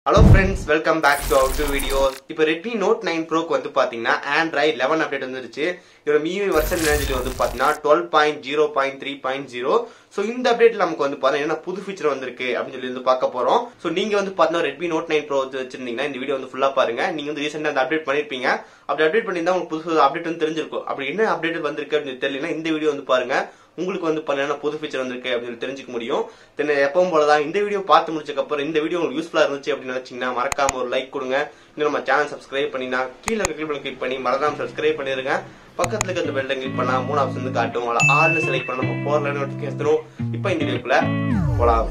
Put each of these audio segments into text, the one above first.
hello friends welcome back to our do videos இப்போ Redmi note nine ப்ரோக்கு வந்து பார்த்தீங்கன்னா ஆண்ட்ராய்ட் லெவன் அப்டேட் வந்துருச்சு இதோட மியூ வெர்ஷன் என்னன்னு வந்து பார்த்தீங்கன்னா twelve point zero point three point zero so இந்த அப்டேட்ல நமக்கு வந்து பார்த்தீங்கன்னா என்ன புது ஃபீச்சர் வந்திருக்கு அப்படின்னு சொல்லி வந்து பார்க்க போறோம் ஸோ நீங்க வந்து பார்த்தீங்கன்னா ரெட்மி நோட் நைன் ப்ரோ வச்சிருந்தீங்கன்னா இந்த வீடியோ வந்து ஃபுல்லா பாருங்க நீங்க வந்து ரீசெண்டாக அந்த அப்டேட் பண்ணிருப்பீங்க அப்படி அப்டேட் பண்ணியிருந்தா உங்களுக்கு புதுசு அப்டேட் வந்து தெரிஞ்சிருக்கும் அப்படி என்ன அப்டேட் வந்திருக்கு அப்படின்னு தெரியலனா இந்த வீடியோ வந்து பாருங்க உங்களுக்கு வந்து பண்ண புது ஃபீச்சர் வந்திருக்கு அப்படின்னு தெரிஞ்சுக்க முடியும் தென் எப்பவும் போலதான் இந்த வீடியோ பார்த்து முடிச்சதுக்கு அப்புறம் இந்த வீடியோ உங்களுக்கு யூஸ்ஃபுல்லா இருந்துச்சு அப்படின்னு நினைச்சீங்கன்னா மறக்காம ஒரு லைக் கொடுங்க இன்னும் நம்ம சேனல் சப்ஸ்கிரைப் பண்ணினா கீழே கிளிக் கிளிக் பண்ணி மறக்காம சப்ஸ்கிரைப் பண்ணிருங்க பக்கத்துல இருக்க அந்த பெல்ல கிளிக் பண்ணா மூணு ஆப்ஷன் வந்து காட்டும் அதில் ஆள்னு செலக்ட் பண்ண நம்ம போர்ல நோட்டிஃபிகேஷன் இப்போ இந்த வீடியோக்குள்ள போலாம்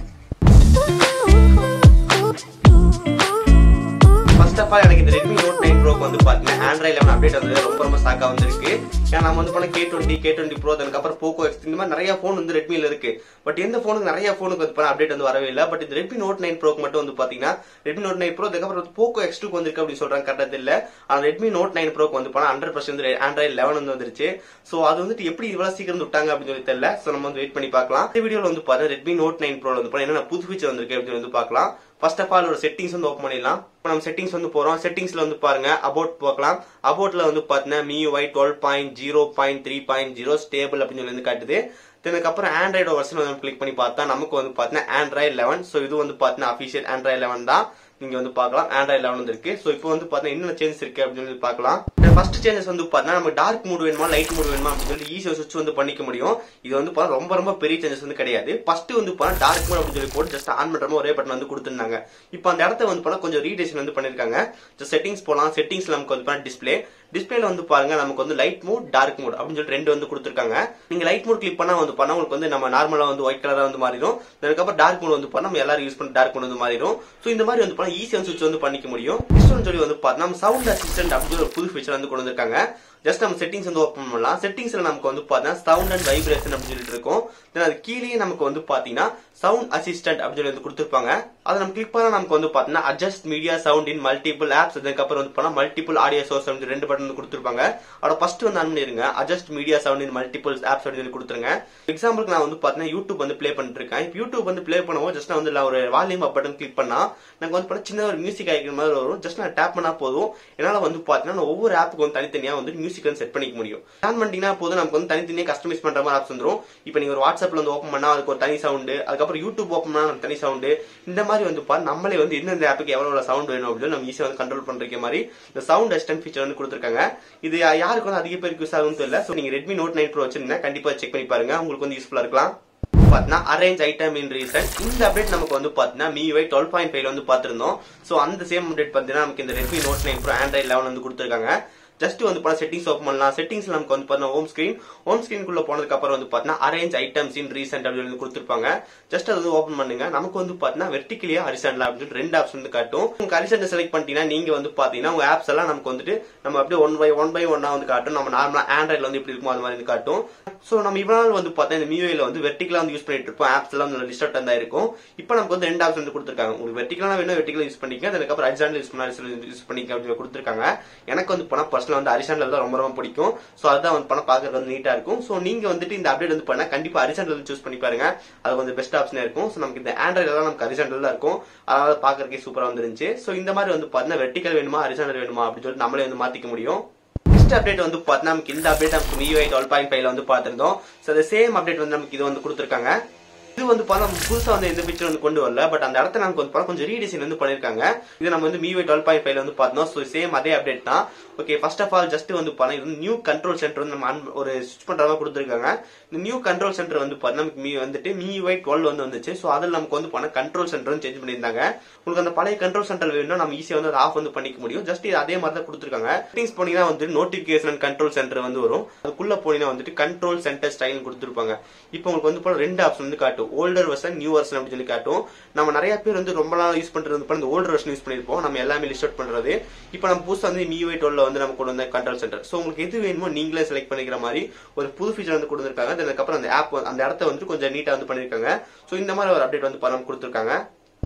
ஃபர்ஸ்ட் ஆஃப் ஆல் எனக்கு இந்த ரெட்மி நோட் நைன் ப்ரோக்கு வந்து பார்த்தீங்கன்னா ஆண்ட்ராய்ட் லெவன் அப்டேட் வந்து ரொம்ப ரொம்ப ஸ்டாக்கா வந்திருக்கு ஏன்னா நம்ம வந்து பண்ண K twenty K twenty pro அதுக்கப்புறம் போக்கோ எக்ஸ் இந்த மாதிரி நிறைய ஃபோன் வந்து ரெட்மியில் இருக்கு பட் எந்த ஃபோனுக்கு நிறைய ஃபோனுக்கு வந்து பண்ண அப்டேட் வந்து வரவே இல்லை பட் இந்த ரெட்மி நோட் நைன் ப்ரோக்கு மட்டும் வந்து பார்த்தீங்கன்னா ரெட்மி நோட் நைன் ப்ரோ அதுக்கப்புறம் வந்து போக்கோ எக்ஸ் டூக்கு வந்திருக்கு அப்படின்னு சொல்றாங்க கரெக்டாக இல்லை ஆனால் ரெட்மி நோட் நைன் ப்ரோக்கு வந்து பண்ண ஹண்ட்ரட் பர்சன்ட் ஆண்ட்ராய்ட் லெவன் வந்து வந்துருச்சு ஸோ அது வந்துட்டு எப்படி இவ்வளவு சீக்கிரம் விட்டாங்க அப்படின்னு சொல்லி தெரியல ஸோ நம்ம வந்து வெயிட் பண்ணி பார்க்கலாம் இந்த வீடியோவில் வந்து பாருங்க ரெட்மி நோட் நைன் ப்ரோல வந்து என்னென்ன புது ஃபீச்சர் வந்திருக்கு அப்படின்னு வந்து பார்க்கலாம் ஃபர்ஸ்ட் ஆஃப் ஆல் ஒரு செட்டிங்ஸ் வந்து ஓப்பன் பண்ணிடலாம் இப்போ நம்ம செட்டிங்ஸ் வந்து போறோம் செட்டிங்ஸ்ல வந்து பாருங்க அபவுட் பார்க்கலாம் அபவுட்ல வந்து பாத்தீங்கன்னா MIUI twelve point zero point three point zero stable அப்படின்னு சொல்லி வந்து காட்டுது இதுக்கப்புறம் ஆண்ட்ராய்டு வெர்ஷன் வந்து கிளிக் பண்ணி பார்த்தா நமக்கு வந்து பாத்தீங்கன்னா ஆண்ட்ராய்டு லெவன் ஸோ இது வந்து பாத்தீங்கன்னா அபிஷியல் ஆண்ட்ராய்டு லெவன் தான் நீங்க வந்து பார்க்கலாம் ஆண்ட்ராய்டு லெவன் வந்து இருக்கு ஸோ இப்போ வந்து பாத்தீங்கன்னா என்னென்ன சேஞ்சஸ் இருக்கு அப்படின்னு சொல்லி பார்க்கலாம் ஃபர்ஸ்ட் சேஞ்சஸ் வந்து பாத்தீங்கன்னா நம்ம டார்க் மூட் வேணுமா லைட் மூட் வேணுமா அப்படின்னு சொல்லி ஈஸியாக சுவிச் வந்து பண்ணிக்க முடியும் இது வந்து பாத்தா ரொம்ப ரொம்ப பெரிய சேஞ்சஸ் வந்து கிடையாது ஃபர்ஸ்ட் வந்து பாத்தா டார்க் மூட் அப்படின்னு சொல்லி போட்டு ஜஸ்ட் ஆன் பண்ற ஒரே பட்டன் வந்து கொடுத்துருந்தாங்க இப்போ அந்த இடத்த வந்து பாத்தா கொஞ்சம் ரீடேஷன் வந்து பண்ணிருக்காங்க செட்டிங்ஸ் போலாம் செட்டிங்ஸ்ல நமக்கு வந்து பாத்தா டிஸ்பிளே டிஸ்பிளேல வந்து பாருங்க நமக்கு வந்து லைட் மூட் டார்க் மூட் அப்படின்னு சொல்லி ரெண்டு வந்து கொடுத்துருக்காங்க நீங்க லைட் மூட் கிளிக் பண்ணா வந்து பண்ணா உங்களுக்கு வந்து நம்ம நார்மலா வந்து ஒயிட் கலரா வந்து மாறிடும் அதுக்கப்புறம் டார்க் மூட் வந்து பண்ணா நம்ம எல்லாரும் யூஸ் பண்ணி டார்க் மூட் வந்து மாறிடும் சோ இந்த மாதிரி வந்து பண்ணா ஈஸியா சுவிட்ச் வந்து பண்ணிக்க முடியும் நெக்ஸ்ட் சொல்லி வந்து பார்த்தா நம்ம சவுண்ட் அசிஸ்டன்ட் அப்படின்னு ஒரு புது ஃபீச்சர் வந்து கொண்டு வந்திருக்காங்க ஜஸ்ட் நம்ம செட்டிங்ஸ் வந்து ஓப்பன் பண்ணலாம் செட்டிங்ஸ்ல நமக்கு வந்து பார்த்தீங்கன்னா சவுண்ட் அண்ட் வைப்ரேஷன் அப்படின்னு சொல்லிட்டு இருக்கும் தென் அது கீழே நமக்கு வந்து பாத்தீங்கன்னா சவுண்ட் அசிஸ்டன்ட் அப்படின்னு சொல்லி வந்து கொடுத்துருப்பாங்க அதை நம்ம கிளிக் பண்ணா நமக்கு வந்து பாத்தீங்கன்னா adjust media sound in multiple apps அதுக்கப்புறம் வந்து பண்ணா மல்டிபிள் ஆடியோ சோர்ஸ் அப்படின்னு ரெண்டு பட்டன் வந்து கொடுத்துருப்பாங்க அதோட ஃபர்ஸ்ட் வந்து ஆன் பண்ணிருங்க adjust media sound in multiple apps அப்படின்னு சொல்லி கொடுத்துருங்க எக்ஸாம்பிளுக்கு நான் வந்து பாத்தீங்கன்னா யூடியூப் வந்து ப்ளே பண்ணிட்டு இருக்கேன் இப்போ யூடியூப் வந்து ப்ளே பண்ணுவோம் ஜஸ்ட் நான் வந்து ஒரு வால்யூம் அப் பட்டன் கிளிக் பண்ணா எனக்கு வந்து பண்ண சின்ன ஒரு மியூசிக் ஆகிக்கிற மாதிரி வரும் ஜஸ்ட் நான் டேப் பண்ணா போதும் என்னால வந்து பாத்தீங்கன்னா ஒவ்வொரு ஆப்புக்கு வந்து தனித்தனியா வந்து மியூசிக் வந்து செட் பண்ணிக்க முடியும் ஆன் பண்ணிட்டீங்கன்னா போதும் நமக்கு வந்து தனித்தனியா கஸ்டமைஸ் பண்ற மாதிரி ஆப்ஸ் வந்துரும் இப்போ நீங்க ஒரு வாட்ஸ்அப்ல வந்து ஓப்பன் பண்ணா அதுக்கு ஒரு தனி சவுண்டு அதுக்கப்புறம் யூடியூப் ஓப்பன் பண்ணா தனி சவுண்டு இந்த மாதிரி வந்து பாரு நம்மளே வந்து எந்தெந்த ஆப்புக்கு எவ்வளவு சவுண்ட் வேணும் அப்படின்னு நம்ம ஈஸியா வந்து கண்ட்ரோல் பண்ற மாதிரி இந்த சவுண்ட் அசிஸ்டன்ட் ஃபீச்சர் வந்து கொடுத்துருக்காங்க இது யாருக்கு வந்து அதிக பேருக்கு யூஸ் ஆகும் தெரியல ஸோ நீங்க ரெட்மி நோட் நைன் ப்ரோ வச்சிருந்தா கண்டிப்பா செக் பண்ணி பாருங்க உங்களுக்கு வந்து யூஸ்ஃபுல்லா இருக்கலாம் பாத்தீங்கன்னா அரேஞ்ச் ஐட்டம் இன் ரீசன் இந்த அப்டேட் நமக்கு வந்து பாத்தீங்கன்னா மியூஐ டுவெல் பாயிண்ட் ஃபைவ்ல வந்து பாத்திருந்தோம் சோ அந்த சேம் அப்டேட் பாத்தீங்கன்னா நமக்கு இந்த Redmi note nine pro Android eleven வந்து கொடுத்துருக்காங்க ஜஸ்ட் வந்து பார்த்தா செட்டிங்ஸ் ஓப்பன் பண்ணலாம் செட்டிங்ஸ்ல நமக்கு வந்து பார்த்தா ஹோம் ஸ்கிரீன் ஹோம் ஸ்கிரீனுக்குள்ள போனதுக்கு அப்புறம் வந்து பார்த்தீங்கன்னா அரேஞ்ச் ஐட்டம்ஸ் இன் ரீசென்ட் அப்படின்னு கொடுத்துருப்பாங்க ஜஸ்ட் அது வந்து ஓப்பன் பண்ணுங்க நமக்கு வந்து பார்த்தீங்கன்னா வெர்டிகலியா ஹரிசன்டா அப்படின்னு ரெண்டு ஆப்ஸ் வந்து காட்டும் உங்க ஹரிசன்ட் செலக்ட் பண்ணிட்டீங்கன்னா நீங்க வந்து பாத்தீங்கன்னா உங்க ஆப்ஸ் எல்லாம் நமக்கு வந்துட்டு நம்ம அப்படியே ஒன் பை ஒன் பை ஒன்னா வந்து காட்டும் நம்ம நார்மலா ஆண்ட்ராய்ட்ல வந்து எப்படி இருக்குமோ அது மாதிரி வந்து காட்டும் சோ நம்ம இவ்வளவு நாள் வந்து பார்த்தா இந்த மியூஐல வந்து வெர்டிகலா வந்து யூஸ் பண்ணிட்டு இருப்போம் ஆப்ஸ் எல்லாம் வந்து லிஸ்ட் தான் இருக்கும் இப்போ நமக்கு வந்து ரெண்டு ஆப்ஸ் வந்து கொடுத்துருக்காங்க உங்களுக்கு வெர்டிகலா வேணும் வெர்டிகலா யூஸ் பண்ணிக்க அதுக்கப்புறம் ஹரிசாண்டல் யூஸ் பண்ணா யூஸ் பண்ணிக்க அப்படின்னு கொடுத்துருக்காங்க எனக்கு வந்து போனா பர்சனல் வந்து ஹரிசாண்டல் தான் ரொம்ப ரொம்ப பிடிக்கும் சோ அதான் வந்து பண்ண பாக்குறது வந்து நீட்டா இருக்கும் சோ நீங்க வந்துட்டு இந்த அப்டேட் வந்து பண்ணா கண்டிப்பா ஹரிசாண்டல் சூஸ் பண்ணி பாருங்க அது கொஞ்சம் பெஸ்ட் ஆப்ஷனா இருக்கும் சோ நமக்கு இந்த ஆண்ட்ராய்டு தான் நமக்கு ஹரிசாண்டல் தான் இருக்கும் அதனால பாக்குறதுக்கே சூப்பரா வந்துருந்துச்சு சோ இந்த மாதிரி வந்து பாத்தீங்கன்னா வெர்டிகல் வேணுமா ஹரிசாண்டல் வேணுமா அப்படின்னு சொல்லிட்டு நம்மளே வந்து மாத்திக்க முடியும் நெக்ஸ்ட் அப்டேட் வந்து பார்த்தா நமக்கு இந்த அப்டேட் நமக்கு மியூஐ டுவெல் பாயிண்ட் ஃபைவ்ல வந்து பார்த்திருந்தோம் ஸோ அந்த சேம் அப்டேட் வந்து நமக்கு இது வந்து கொடுத்துருக்காங்க இது வந்து பார்த்தா புதுசா வந்து எந்த பிக்சர் வந்து கொண்டு வரல பட் அந்த இடத்த நமக்கு வந்து கொஞ்சம் ரீடிசைன் வந்து பண்ணிருக்காங்க இது நம்ம வந்து மியூஐ டுவெல் பாயிண்ட் ஃபைவ்ல வந்து பார்த்தோம் ஸோ சேம் அதே அப்டேட் தான் okay first of all just வந்து பாருங்க இது வந்து நியூ கண்ட்ரோல் சென்டர் வந்து நம்ம ஒரு ஸ்விட்ச் பண்ற மாதிரி கொடுத்துருக்காங்க இந்த நியூ கண்ட்ரோல் சென்டர் வந்து பாருங்க நமக்கு மீ வந்துட்டு மியூஐ டுவெல் வந்து வந்துச்சு ஸோ அதில் நமக்கு வந்து பண்ண கண்ட்ரோல் சென்டர் வந்து சேஞ்ச் பண்ணியிருந்தாங்க உங்களுக்கு அந்த பழைய கண்ட்ரோல் சென்டர் வேணும்னா நம்ம ஈஸியாக வந்து ஆஃப் வந்து பண்ணிக்க முடியும் ஜஸ்ட் இது அதே மாதிரி தான் கொடுத்துருக்காங்க செட்டிங்ஸ் போனீங்கன்னா வந்து நோட்டிபிகேஷன் கண்ட்ரோல் சென்டர் வந்து வரும் அதுக்குள்ள போனீங்கன்னா வந்துட்டு கண்ட்ரோல் சென்டர் ஸ்டைல் கொடுத்துருப்பாங்க இப்போ உங்களுக்கு வந்து ரெண்டு ஆப்ஷன் வந்து காட்டும் ஓல்டர் வெர்ஷன் நியூ வெர்ஷன் அப்படின்னு சொல்லி காட்டும் நம்ம நிறைய பேர் வந்து ரொம்ப நாள் யூஸ் பண்றது வந்து இந்த ஓல்டர் வெர்ஷன் யூஸ் பண்ணிருப்போம் நம்ம எல்லாமே லிஸ்ட் அவுட் பண்றது இப்போ நம்ம புதுசா வந்து மியூஐ டுவெல்ல வந்து நம்ம கொண்டு வந்த கண்ட்ரோல் சென்டர் ஸோ உங்களுக்கு எது வேணுமோ நீங்களே செலக்ட் பண்ணிக்கிற மாதிரி ஒரு புது ஃபீச்சர் வந்து கொடுத்துருக்காங்க அதுக்கப்புறம் அந்த ஆப் அந்த இடத்த வந்து கொஞ்சம் நீட்டா வந்து பண்ணிருக்காங்க ஸோ இந்த மாதிரி ஒரு அப்டேட் வந்து பண்ண கொடுத்துருக்காங்க நெக்ஸ்ட்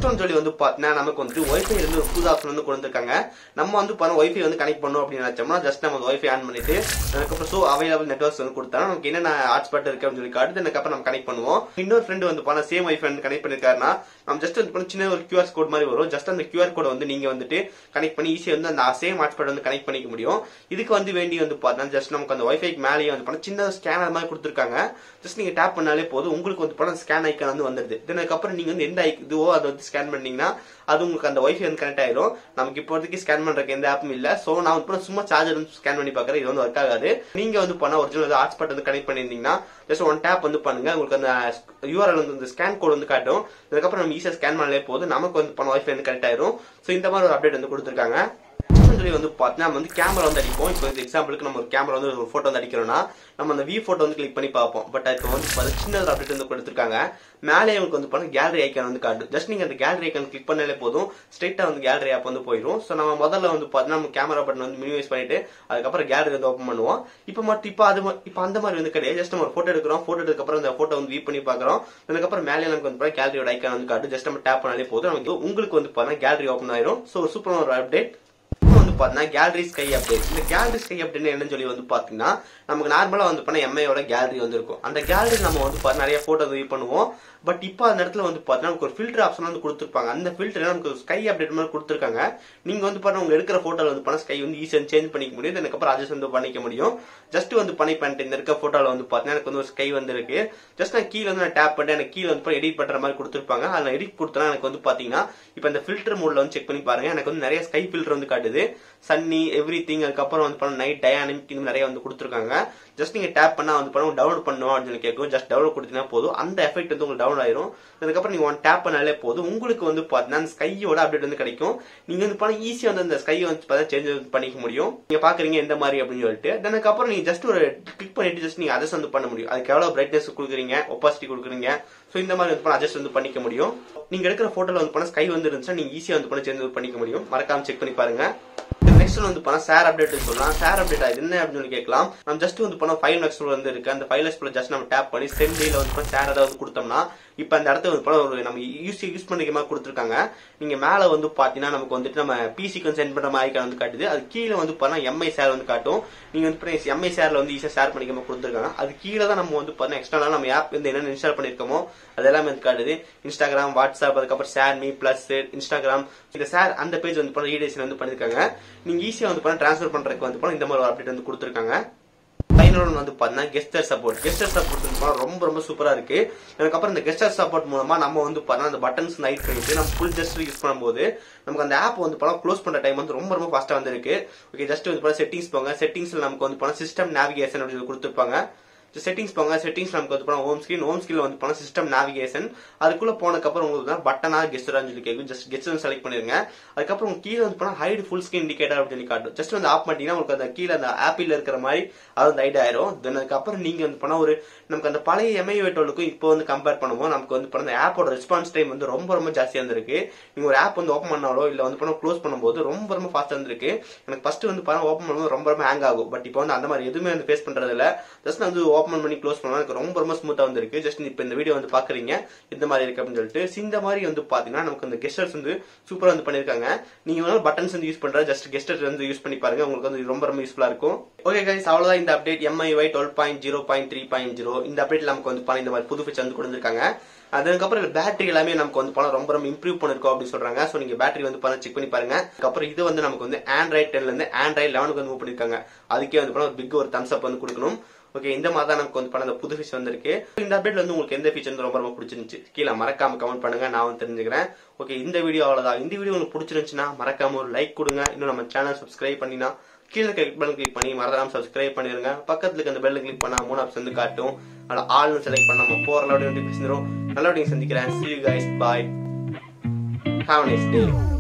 ஒன்று சொல்லி வந்து பார்த்தீங்கன்னா நமக்கு வந்து ஒய்ஃபை இருந்து ஒரு புது ஆப்ஷன் வந்து கொடுத்துருக்காங்க நம்ம வந்து பண்ண ஒய்ஃபை வந்து கனெக்ட் பண்ணோம் அப்படின்னு நினைச்சோம்னா ஜஸ்ட் நம்ம ஒய்ஃபை ஆன் பண்ணிட்டு அதுக்கப்புறம் ஸோ அவைலபிள் நெட்ஒர்க்ஸ் வந்து கொடுத்தா நமக்கு என்னென்ன ஹாட்ஸ்பாட் இருக்கு அப்படின்னு சொல்லி காட்டு அதுக்கப்புறம் நம்ம கனெக்ட் பண்ணுவோம் இன்னொரு ஃப்ரெண்டு வந்து பண்ண சேம் ஒய்ஃபை வந்து கனெக்ட் பண்ணிருக்காருன்னா நம்ம ஜஸ்ட் வந்து பண்ண சின்ன ஒரு கியூஆர் கோட் மாதிரி வரும் ஜஸ்ட் அந்த கியூஆர் கோட வந்து நீங்க வந்துட்டு கனெக்ட் பண்ணி ஈஸியாக வந்து அந்த சேம் ஹாட்ஸ்பாட் வந்து கனெக்ட் பண்ணிக்க முடியும் இதுக்கு வந்து வேண்டி வந்து பார்த்தா ஜஸ்ட் நமக்கு அந்த ஒய்ஃபைக்கு மேலேயே வந்து பண்ண சின்ன ஸ்கேனர் மாதிரி கொடுத்துருக்காங்க ஜஸ்ட் நீங்க டேப் பண்ணாலே போதும் உங்களுக்கு வந்து பண்ண ஸ்கேன் ஐக்கான் வந்து வந்துருது தென் அதுக்கப்புறம் நீங்க வந்து எந்த ஐ- இதுவோ அதை வந்து ஸ்கேன் பண்ணீங்கன்னா அது உங்களுக்கு அந்த ஒய்ஃபை வந்து கனெக்ட் ஆயிரும் நமக்கு இப்போதைக்கு ஸ்கேன் பண்றதுக்கு எந்த ஆப்பும் இல்ல சோ நான் வந்து பண்ண சும்மா சார்ஜர் வந்து ஸ்கேன் பண்ணி பாக்குறேன் இது வந்து ஒர்க் ஆகாது நீங்க வந்து பண்ண ஒரிஜினல் ஹாட்ஸ்பாட் வந்து கனெக்ட் பண்ணிருந்தீங்கன்னா ஜஸ்ட் ஒன் டேப் வந்து பண்ணுங்க உங்களுக்கு அந்த யூஆர்எல் வந்து இந்த ஸ்கேன் கோட் வந்து காட்டும் அதுக்கப்புறம் நம்ம ஈஸியா ஸ்கேன் பண்ணலே போதும் நமக்கு வந்து பண்ண ஒய்ஃபை வந்து கனெக்ட் ஆயிரும் சோ இந்த மாதிரி ஒரு அப்டேட் வந்து கொடுத்துருக்காங்க சொல்லி வந்து பார்த்தீங்கன்னா நம்ம வந்து கேமரா வந்து அடிப்போம் இப்போ இந்த எக்ஸாம்பிளுக்கு நம்ம ஒரு கேமரா வந்து ஒரு போட்டோ வந்து அடிக்கிறோம்னா நம்ம அந்த வி போட்டோ வந்து கிளிக் பண்ணி பார்ப்போம் பட் இப்போ வந்து பாத்தீங்கன்னா சின்ன ஒரு அப்டேட் வந்து கொடுத்துருக்காங்க மேலே உங்களுக்கு வந்து பண்ண கேலரி ஐக்கான் வந்து காட்டும் ஜஸ்ட் நீங்க அந்த கேலரி ஐக்கான் கிளிக் பண்ணாலே போதும் ஸ்ட்ரெயிட்டா வந்து கேலரி ஆப் வந்து போயிடும் ஸோ நம்ம முதல்ல வந்து பார்த்தீங்கன்னா நம்ம கேமரா பட்டன் வந்து மினிமைஸ் பண்ணிட்டு அதுக்கப்புறம் கேலரி வந்து ஓப்பன் பண்ணுவோம் இப்போ மட்டும் இப்போ அது ம- இப்போ அந்த மாதிரி வந்து கிடையாது ஜஸ்ட் நம்ம ஒரு போட்டோ எடுக்கிறோம் போட்டோ எடுக்கப்புறம் அந்த போட்டோ வந்து வியூ பண்ணி பார்க்குறோம் அதுக்கப்புறம் மேலே நமக்கு வந்து கேலரியோட ஐக்கான் வந்து காட்டும் ஜஸ்ட் நம்ம டேப் பண்ணாலே போதும் நமக்கு உங்களுக்கு வந்து பார்த்தீங்கன்னா கேலரி ஓப்பன் ஆயிரும் ஸோ சூப்பரான ஒரு அப்டேட் இப்போ வந்து பாத்தீங்கன்னா கேலரி ஸ்கை அப்டேட் இந்த கேலரி ஸ்கை அப்டேட் என்னன்னு சொல்லி வந்து பாத்தீங்கன்னா நமக்கு நார்மலா வந்து பண்ண எம்ஐயோட கேலரி வந்து இருக்கும் அந்த கேலரி நம்ம வந்து பாத்தீங்கன்னா நிறைய போட்டோ வியூ பண்ணுவோம் பட் இப்போ அந்த இடத்துல வந்து பாத்தீங்கன்னா நமக்கு ஒரு ஃபில்டர் ஆப்ஷன் வந்து கொடுத்துருப்பாங்க அந்த ஃபில்டர் நமக்கு ஸ்கை அப்டேட் மாதிரி கொடுத்துருக்காங்க நீங்க வந்து பாருங்க உங்க எடுக்கிற போட்டோல வந்து பண்ண ஸ்கை வந்து ஈஸியாக சேஞ்ச் பண்ணிக்க முடியும் அதுக்கப்புறம் அட்ஜஸ்ட் வந்து பண்ணிக்க முடியும் ஜஸ்ட் வந்து பண்ணி பண்ணிட்டு இந்த இருக்க போட்டோல வந்து பாத்தீங்கன்னா எனக்கு வந்து ஒரு ஸ்கை வந்து இருக்கு ஜஸ்ட் நான் கீழே வந்து நான் டேப் பண்ணிட்டு எனக்கு கீழே வந்து எடிட் பண்ற மாதிரி கொடுத்துருப்பாங்க அதில் எடிட் கொடுத்தனா எனக்கு வந்து பாத்தீங்கன்னா இப்போ இந்த ஃபில்டர் மோட்ல வந்து செக் பண்ணி பாருங்க எனக்கு வந்து நிறைய ஸ்கை ஃபில்டர் வந்து காட்டுது சன்னி எவ்ரி திங் அதுக்கப்புறம் வந்து பண்ண நைட் டயானிக் இந்த மாதிரி நிறைய வந்து கொடுத்துருக்காங்க ஜஸ்ட் நீங்க டேப் பண்ணா வந்து பண்ண டவுன்லோட் பண்ணுவோம் அப்படின்னு சொல்லி கேட்கும் ஜஸ்ட் டவுன்லோட் கொடுத்தீங்கன்னா போதும் அந்த எஃபெக்ட் வந்து உங்களுக்கு டவுன் ஆயிரும் அதுக்கப்புறம் நீங்க ஒன் டேப் பண்ணாலே போதும் உங்களுக்கு வந்து பாத்தீங்கன்னா அந்த ஸ்கையோட அப்டேட் வந்து கிடைக்கும் நீங்க வந்து பண்ண ஈஸியா வந்து அந்த ஸ்கையை வந்து பார்த்தா சேஞ்ச் பண்ணிக்க முடியும் நீங்க பாக்குறீங்க எந்த மாதிரி அப்படின்னு சொல்லிட்டு then அதுக்கப்புறம் நீங்க ஜஸ்ட் ஒரு கிளிக் பண்ணிட்டு ஜஸ்ட் நீங்க அட்ஜஸ்ட் வந்து பண்ண முடியும் அதுக்கு எவ்வளவு பிரைட்னஸ் கொடுக்குறீங்க ஒப்பாசிட்டி கொடுக்குறீங்க சோ இந்த மாதிரி வந்து அட்ஜஸ்ட் வந்து பண்ணிக்க முடியும் நீங்க எடுக்கிற போட்டோல வந்து பண்ண ஸ்கை வந்து இருந்துச்சுன்னா நீங்க ஈஸியா வந்து பண்ண சேஞ்ச் பண்ணிக்க முடியும் மறக்காம செக் பண்ணி பாருங்க நெக்ஸ்ட் வந்து பண்ணா ஷேர் அப்டேட் சொல்லலாம் ஷேர் அப்டேட் அது என்ன அப்படின்னு சொல்லி கேட்கலாம் நம்ம ஜஸ்ட் வந்து பண்ண ஃபைவ் நெக்ஸ்ட் வந்து இருக்கு அந்த ஃபைவ் நெக்ஸ்ட் ஜஸ்ட் நம்ம டேப் பண்ணி சென்டில வந்து பண்ண ஷேர் ஏதாவது கொடுத்தோம்னா இப்போ அந்த இடத்துல வந்து பண்ண ஒரு நம்ம யூஸ் யூஸ் பண்ணிக்க மாதிரி கொடுத்துருக்காங்க நீங்க மேல வந்து பாத்தீங்கன்னா நமக்கு வந்துட்டு நம்ம பிசிக்கு சென்ட் பண்ற மாதிரி icon வந்து காட்டுது அது கீழே வந்து பண்ணா எம்ஐ ஷேர் வந்து காட்டும் நீங்க வந்து எம்ஐ ஷேர்ல வந்து ஈஸியா ஷேர் பண்ணிக்க மாதிரி கொடுத்துருக்காங்க அது கீழே தான் நம்ம வந்து பண்ண எக்ஸ்ட்ரா நம்ம ஆப் வந்து என்னென்ன இன்ஸ்டால் பண்ணிருக்கோமோ அதெல்லாம் வந்து காட்டுது இன்ஸ்டாகிராம் வாட்ஸ்அப் அதுக்கப்புறம் ஷேர் மீ பிளஸ் இன்ஸ்டாகிராம் இந்த ஷேர் அந்த பேஜ் வந்து பண்ண ரீடேஷன் வந்து பண்ணிருக்காங்க நீங்க ஈஸியா வந்து பண்ண ட்ரான்ஸ்ஃபர் பண்றதுக்கு வந்து பண்ண இந்த மாதிரி ஒரு அப்டேட் வந்து கொடுத்துருக்காங்க ஃபைனல் ஒன் வந்து பார்த்தீங்கன்னா கெஸ்டர் சப்போர்ட் கெஸ்டர் சப்போர்ட் வந்து ரொம்ப ரொம்ப சூப்பரா இருக்கு அதுக்கப்புறம் இந்த கெஸ்டர் சப்போர்ட் மூலமா நம்ம வந்து பார்த்தீங்கன்னா அந்த பட்டன்ஸ் நைட் பண்ணிட்டு நம்ம ஃபுல் ஜஸ்ட் யூஸ் பண்ணும்போது நமக்கு அந்த ஆப் வந்து படம் க்ளோஸ் பண்ற டைம் வந்து ரொம்ப ரொம்ப ஃபாஸ்டா வந்து இருக்கு ஓகே ஜஸ்ட் வந்து படம் செட்டிங்ஸ் போங்க செட்டிங்ஸ்ல நமக்கு வந்து படம் சிஸ்டம் நேவிகேஷன் அப்படின்னு சொல்லி கொடுத்துருப்பாங்க செட்டிங்ஸ் போங்க செட்டிங்ஸ் நமக்கு வந்து போனா ஹோம் ஸ்கிரீன் ஹோம் ஸ்கிரீன் வந்து போனா சிஸ்டம் நேவிகேஷன் அதுக்குள்ள போனதுக்கு அப்புறம் உங்களுக்கு தான் பட்டனா கெஸ்டரான்னு சொல்லி கேட்கும் ஜஸ்ட் கெஸ்டர் செலக்ட் பண்ணிருங்க அதுக்கப்புறம் உங்க கீழே வந்து போனா ஹைட் ஃபுல் ஸ்கிரீன் இண்டிகேட்டர் அப்படின்னு சொல்லி காட்டும் ஜஸ்ட் வந்து ஆஃப் பண்ணிட்டீங்கன்னா உங்களுக்கு அந்த கீழே அந்த ஆப்பிள் இருக்கிற மாதிரி அது வந்து ஹைட் ஆயிரும் தென் அதுக்கப்புறம் நீங்க வந்து போனா ஒரு நமக்கு அந்த பழைய எம்ஐ வேட்டோலுக்கும் இப்போ வந்து கம்பேர் பண்ணுவோம் நமக்கு வந்து போனா அந்த ஆப்போட ரெஸ்பான்ஸ் டைம் வந்து ரொம்ப ரொம்ப ஜாஸ்தியா இருந்திருக்கு நீங்க ஒரு ஆப் வந்து ஓப்பன் பண்ணாலோ இல்ல வந்து போனா க்ளோஸ் பண்ணும்போது ரொம்ப ரொம்ப ஃபாஸ்டா இருந்திருக்கு எனக்கு ஃபர்ஸ்ட் வந்து பாருங்க ஓப்பன் பண்ணும்போது ரொம்ப ரொம்ப ஹேங் ஆகும் பட் இப்போ வந்து அந்த மாதிரி எதுவுமே வந்து ஃபேஸ் பண்றது இல்ல ஜஸ்ட் வந்து ஓப்பன் பண்ணி க்ளோஸ் பண்ணா எனக்கு ரொம்ப ரொம்ப ஸ்மூத்தா வந்திருக்கு ஜஸ்ட் இப்போ இந்த வீடியோ வந்து பாக்குறீங்க இந்த மாதிரி இருக்கு அப்படின்னு சொல்லிட்டு இந்த மாதிரி வந்து பாத்தீங்கன்னா நமக்கு அந்த கெஸ்டர்ஸ் வந்து சூப்பரா வந்து பண்ணிருக்காங்க நீங்க வேணாலும் பட்டன்ஸ் வந்து யூஸ் பண்ற ஜஸ்ட் கெஸ்டர் வந்து யூஸ் பண்ணி பாருங்க உங்களுக்கு வந்து ரொம்ப ரொம்ப யூஸ்ஃபுல்லா இருக்கும் ஓகே கைஸ் அவ்வளவுதான் இந்த update MIUI twelve point zero point three point zero இந்த அப்டேட் நமக்கு வந்து பண்ண இந்த மாதிரி புது ஃபீச்சர் வந்து கொடுத்துருக்காங்க அதுக்கப்புறம் பேட்டரி எல்லாமே நமக்கு வந்து பணம் ரொம்ப ரொம்ப இம்ப்ரூவ் பண்ணிருக்கோம் அப்படின்னு சொல்றாங்க சோ நீங்க பேட்டரி வந்து பணம் செக் பண்ணி பாருங்க அதுக்கப்புறம் இது வந்து நமக்கு வந்து ஆண்ட்ராய்ட் டென்ல இருந்து ஆண்ட்ராய்ட் லெவனுக்கு வந்து மூவ் பண்ணிருக்காங்க அதுக்கே வந்து பணம் பிக் ஒரு தம்ஸ் அப் வந்து கொடுக்கணும் ஓகே இந்த மாதிரி தான் நமக்கு வந்து பண்ண அந்த புது ஃபீச்சர் வந்திருக்கு இந்த அப்டேட்ல வந்து உங்களுக்கு எந்த ஃபீச்சர் வந்து ரொம்ப ரொம்ப பிடிச்சிருந்துச்சு கீழே மறக்காம கமெண்ட் பண்ணுங்க நான் வந்து தெரிஞ்சுக்கிறேன் ஓகே இந்த வீடியோ அவ்வளவுதான் இந்த வீடியோ உங்களுக்கு பிடிச்சிருந்துச்சுன்னா மறக்காம ஒரு லைக் கொடுங்க இன்னும் நம்ம சேனல் சப்ஸ்கிரைப் பண்ணினா கீழே கிளிக் பண்ணி கிளிக் பண்ணி மறக்காம சப்ஸ்கிரைப் பண்ணிருங்க பக்கத்துல இருக்க அந்த பெல்ல கிளிக் பண்ணா மூணு ஆப்ஷன் வந்து காட்டும் அதில் ஆள்னு செலக்ட் பண்ணாம போற நோட்டிஃபிகேஷன் வரும் நல்ல சந்திக்கிறேன் see you guys bye have a nice day